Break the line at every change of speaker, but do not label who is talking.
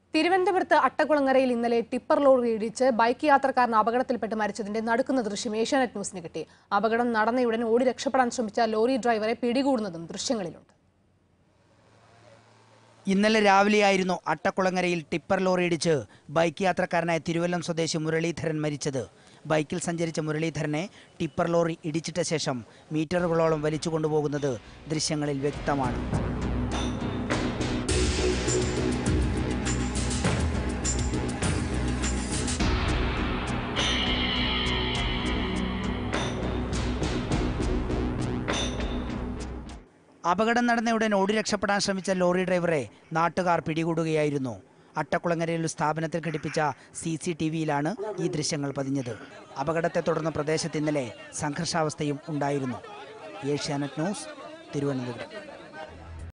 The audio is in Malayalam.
തിരുവനന്തപുരത്ത് അട്ടക്കുളങ്ങരയിൽ ഇന്നലെ ടിപ്പർ ലോറി ഇടിച്ച് ബൈക്ക് യാത്രക്കാരൻ അപകടത്തിൽപ്പെട്ട് മരിച്ചതിന്റെ നടുക്കുന്ന ദൃശ്യം ഏഷ്യാനെറ്റ് ന്യൂസിന് കിട്ടി അപകടം നടന്നയുടൻ ഓടി രക്ഷപ്പെടാൻ ശ്രമിച്ച ലോറി ഡ്രൈവറെ പിടികൂടുന്നതും ദൃശ്യങ്ങളിലുണ്ട്
ഇന്നലെ രാവിലെയായിരുന്നു അട്ടക്കുളങ്ങരയിൽ ടിപ്പർ ലോറി ഇടിച്ച് ബൈക്ക് യാത്രക്കാരനായ തിരുവല്ലം സ്വദേശി മുരളീധരൻ മരിച്ചത് ബൈക്കിൽ സഞ്ചരിച്ച മുരളീധരനെ ടിപ്പർ ലോറി ഇടിച്ചിട്ട ശേഷം മീറ്ററുകളോളം വലിച്ചു കൊണ്ടുപോകുന്നത് ദൃശ്യങ്ങളിൽ വ്യക്തമാണ് അപകടം നടന്നയുടൻ ഓടി രക്ഷപ്പെടാൻ ശ്രമിച്ച ലോറി ഡ്രൈവറെ നാട്ടുകാർ പിടികൂടുകയായിരുന്നു അട്ടക്കുളങ്ങരയിൽ ഒരു സ്ഥാപനത്തിൽ ഘടിപ്പിച്ച സി സി ടി വിയിലാണ് ഈ ദൃശ്യങ്ങൾ പതിഞ്ഞത് അപകടത്തെ തുടർന്ന് പ്രദേശത്ത് ഇന്നലെ സംഘർഷാവസ്ഥയും ഉണ്ടായിരുന്നു ഏഷ്യാനെറ്റ് ന്യൂസ് തിരുവനന്തപുരം